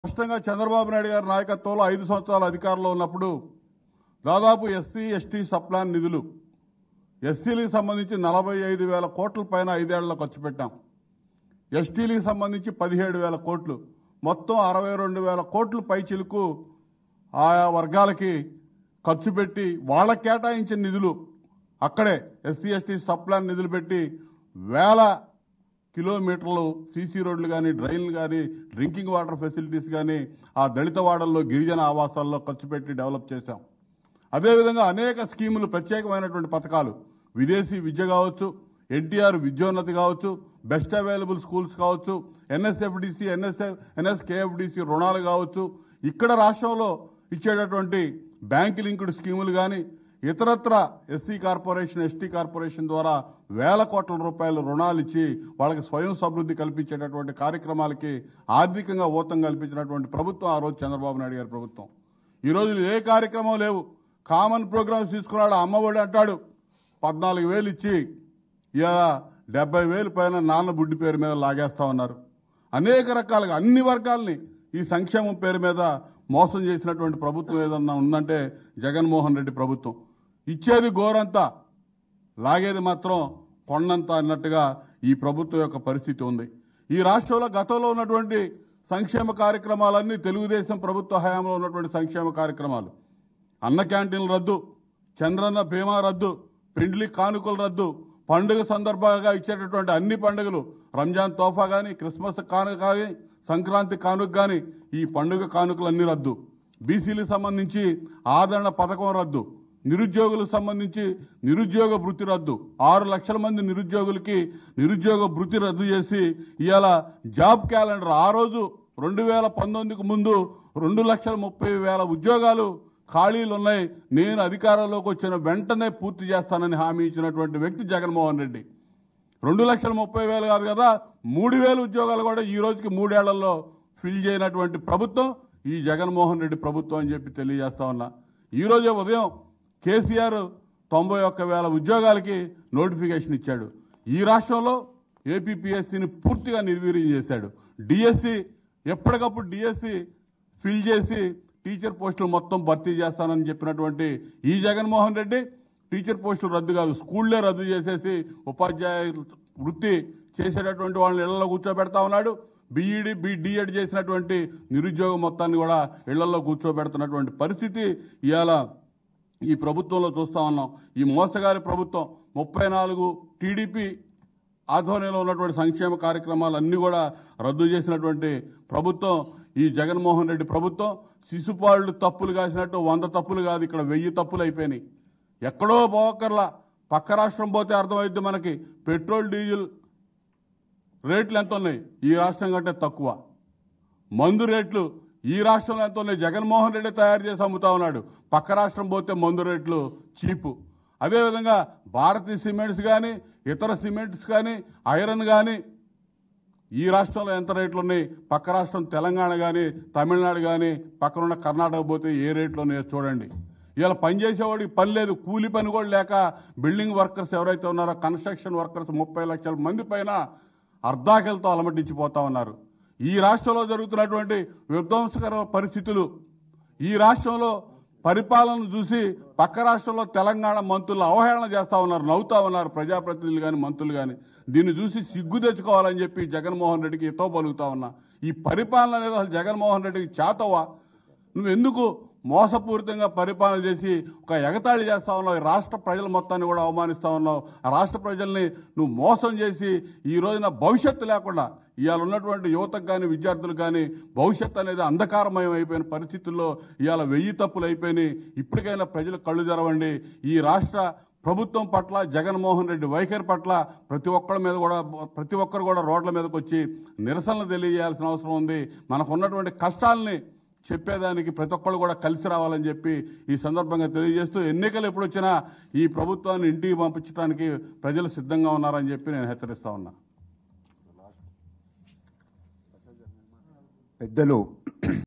స్పష్టంగా చంద్రబాబు నాయుడు గారి నాయకత్వంలో ఐదు సంవత్సరాల అధికారంలో ఉన్నప్పుడు దాదాపు ఎస్సీ ఎస్టీ సప్లాన్ నిధులు ఎస్సీలకు సంబంధించి నలభై ఐదు వేల కోట్ల పైన ఐదేళ్లలో ఖర్చు పెట్టాం ఎస్టీలకు సంబంధించి పదిహేడు వేల కోట్లు మొత్తం అరవై రెండు వేల కోట్లు పైచిలుకు ఆయా వర్గాలకి ఖర్చు పెట్టి వాళ్ళకి కేటాయించిన నిధులు అక్కడే ఎస్సీ ఎస్టీ సప్లాన్ నిధులు పెట్టి వేల కిలోమీటర్లు సీసీ రోడ్లు కానీ డ్రైన్లు కానీ డ్రింకింగ్ వాటర్ ఫెసిలిటీస్ కానీ ఆ దళిత వాడల్లో గిరిజన ఆవాసాల్లో ఖర్చు పెట్టి డెవలప్ చేశాం అదేవిధంగా అనేక స్కీములు ప్రత్యేకమైనటువంటి పథకాలు విదేశీ విద్య కావచ్చు ఎన్టీఆర్ విద్యోన్నతి కావచ్చు బెస్ట్ అవైలబుల్ స్కూల్స్ కావచ్చు ఎన్ఎస్ఎఫ్డిసి ఎన్ఎస్ఎఫ్ ఎన్ఎస్కేఎఫ్డిసి రుణాలు కావచ్చు ఇక్కడ రాష్ట్రంలో ఇచ్చేటటువంటి బ్యాంక్ లింక్డ్ స్కీములు కానీ ఇతరత్ర ఎస్సీ కార్పొరేషన్ ఎస్టీ కార్పొరేషన్ ద్వారా వేల కోట్ల రూపాయలు రుణాలు ఇచ్చి వాళ్ళకి స్వయం సమృద్ధి కల్పించేటటువంటి కార్యక్రమాలకి ఆర్థికంగా ఊతం కల్పించినటువంటి ప్రభుత్వం ఆ రోజు చంద్రబాబు నాయుడు గారి ప్రభుత్వం ఈ రోజు ఏ కార్యక్రమం లేవు కామన్ ప్రోగ్రామ్స్ తీసుకున్నాడు అమ్మఒడి అంటాడు పద్నాలుగు వేలు ఇచ్చి ఇలా డెబ్బై వేలు పైన నాన్న బుడ్డి పేరు మీద లాగేస్తా ఉన్నారు అనేక రకాలుగా అన్ని వర్గాల్ని ఈ సంక్షేమం పేరు మీద మోసం చేసినటువంటి ప్రభుత్వం ఏదన్నా ఉందంటే జగన్మోహన్ రెడ్డి ప్రభుత్వం ఇచ్చేది గోరంతా లాగేది మాత్రం కొండంత అన్నట్టుగా ఈ ప్రభుత్వం యొక్క పరిస్థితి ఉంది ఈ రాష్ట్రంలో గతంలో ఉన్నటువంటి సంక్షేమ కార్యక్రమాలన్నీ తెలుగుదేశం ప్రభుత్వ హయాంలో ఉన్నటువంటి సంక్షేమ కార్యక్రమాలు అన్న క్యాంటీన్లు రద్దు చంద్రన్న బీమా రద్దు పెండ్లి కానుకలు రద్దు పండుగ సందర్భంగా ఇచ్చేటటువంటి అన్ని పండుగలు రంజాన్ తోఫా కానీ క్రిస్మస్ కానుక కానీ సంక్రాంతి కానుక కానీ ఈ పండుగ కానుకలన్నీ రద్దు బీసీలకు సంబంధించి ఆదరణ పథకం రద్దు నిరుద్యోగులకు సంబంధించి నిరుద్యోగ భృతి రద్దు ఆరు లక్షల మంది నిరుద్యోగులకి నిరుద్యోగ భృతి రద్దు చేసి ఇవాళ జాబ్ క్యాలెండర్ ఆ రోజు రెండు వేల పంతొమ్మిదికి ముందు రెండు లక్షల ముప్పై వేల ఉద్యోగాలు ఖాళీలు ఉన్నాయి నేను అధికారంలోకి వచ్చిన వెంటనే పూర్తి చేస్తానని హామీ ఇచ్చినటువంటి వ్యక్తి జగన్మోహన్ రెడ్డి రెండు లక్షల ముప్పై వేలు కాదు కదా మూడు వేల ఉద్యోగాలు కూడా ఈ రోజుకి మూడేళ్లలో ఫిల్ చేయనటువంటి ప్రభుత్వం ఈ జగన్మోహన్ రెడ్డి ప్రభుత్వం అని చెప్పి తెలియజేస్తా ఉన్నా ఈ రోజే ఉదయం కేసీఆర్ తొంభై ఒక్క వేల ఉద్యోగాలకి నోటిఫికేషన్ ఇచ్చాడు ఈ రాష్ట్రంలో ఏపీపీఎస్సీని పూర్తిగా నిర్వీర్యం చేశాడు డిఎస్సి ఎప్పటికప్పుడు డిఎస్సి ఫిల్ చేసి టీచర్ పోస్టులు మొత్తం భర్తీ చేస్తానని చెప్పినటువంటి ఈ జగన్మోహన్ రెడ్డి టీచర్ పోస్టులు రద్దు కాదు స్కూళ్ళే రద్దు చేసేసి ఉపాధ్యాయ వృత్తి చేసేటటువంటి వాళ్ళని ఇళ్లలో కూర్చోబెడతా ఉన్నాడు బీఈడి బి డిఎడ్ చేసినటువంటి నిరుద్యోగం మొత్తాన్ని కూడా ఇళ్లలో కూర్చోబెడుతున్నటువంటి పరిస్థితి ఇవాళ ఈ ప్రభుత్వంలో చూస్తా ఉన్నాం ఈ మోసగారి ప్రభుత్వం ముప్పై నాలుగు టీడీపీ ఆధ్వర్యంలో ఉన్నటువంటి సంక్షేమ కార్యక్రమాలు అన్నీ కూడా రద్దు చేసినటువంటి ప్రభుత్వం ఈ జగన్మోహన్ రెడ్డి ప్రభుత్వం శిశుపాళ్ళు తప్పులు కాసినట్టు వంద తప్పులు కాదు ఇక్కడ వెయ్యి తప్పులు అయిపోయినాయి ఎక్కడో పోకర్లా పక్క రాష్ట్రం పోతే అర్థమైద్ది మనకి పెట్రోల్ డీజిల్ రేట్లు ఎంత ఉన్నాయి ఈ రాష్ట్రం కంటే తక్కువ మందు రేట్లు ఈ రాష్ట్రంలో ఎంత ఉన్నాయి జగన్మోహన్ రెడ్డి తయారు చేసి అమ్ముతా ఉన్నాడు పక్క రాష్ట్రం పోతే మందు రేట్లు చీపు అదేవిధంగా భారతీయ సిమెంట్స్ కానీ ఇతర సిమెంట్స్ కానీ ఐరన్ కానీ ఈ రాష్ట్రంలో ఎంత రేట్లు ఉన్నాయి పక్క రాష్ట్రం తెలంగాణ కానీ తమిళనాడు కానీ పక్కనున్న కర్ణాటక పోతే ఏ రేట్లు ఉన్నాయో చూడండి ఇలా పని చేసేవాడికి పని లేదు కూలి పని కూడా లేక బిల్డింగ్ వర్కర్స్ ఎవరైతే ఉన్నారో కన్స్ట్రక్షన్ వర్కర్స్ ముప్పై లక్షల మంది పైన అర్ధాకలతో అలమటించిపోతా ఉన్నారు ఈ రాష్ట్రంలో జరుగుతున్నటువంటి విధ్వంసకర పరిస్థితులు ఈ రాష్ట్రంలో పరిపాలన చూసి పక్క రాష్ట్రంలో తెలంగాణ మంత్రులు అవహేళన చేస్తా ఉన్నారు నవ్వుతా ఉన్నారు ప్రజాప్రతినిధులు కానీ మంత్రులు కానీ దీన్ని చూసి సిగ్గు తెచ్చుకోవాలని చెప్పి జగన్మోహన్ రెడ్డికి ఎతో పలుకుతా ఉన్నా ఈ పరిపాలన అనేది అసలు జగన్మోహన్ రెడ్డికి చేతవా నువ్వు ఎందుకు మోసపూరితంగా పరిపాలన చేసి ఒక ఎగతాళి చేస్తా ఉన్నావు ఈ రాష్ట్ర ప్రజల మొత్తాన్ని కూడా అవమానిస్తా ఉన్నావు ఆ రాష్ట్ర ప్రజల్ని నువ్వు మోసం చేసి ఈ రోజున భవిష్యత్తు లేకుండా ఇవాళ ఉన్నటువంటి యువతకు కానీ విద్యార్థులకు కానీ భవిష్యత్తు అనేది అంధకారమయం అయిపోయిన పరిస్థితుల్లో ఇవాళ వెయ్యి తప్పులు అయిపోయినాయి ఇప్పటికైనా ప్రజలు కళ్ళు తెరవండి ఈ రాష్ట్ర ప్రభుత్వం పట్ల జగన్మోహన్ రెడ్డి వైఖరి పట్ల ప్రతి ఒక్కరి మీద కూడా ప్రతి ఒక్కరు కూడా రోడ్ల మీదకి వచ్చి నిరసనలు తెలియజేయాల్సిన అవసరం ఉంది మనకు ఉన్నటువంటి కష్టాలని చెప్పేదానికి ప్రతి ఒక్కళ్ళు కూడా కలిసి రావాలని చెప్పి ఈ సందర్భంగా తెలియజేస్తూ ఎన్నికలు ఎప్పుడు వచ్చినా ఈ ప్రభుత్వాన్ని ఇంటికి పంపించడానికి ప్రజలు సిద్ధంగా ఉన్నారని చెప్పి నేను హెచ్చరిస్తా ఉన్నా పెద్దలు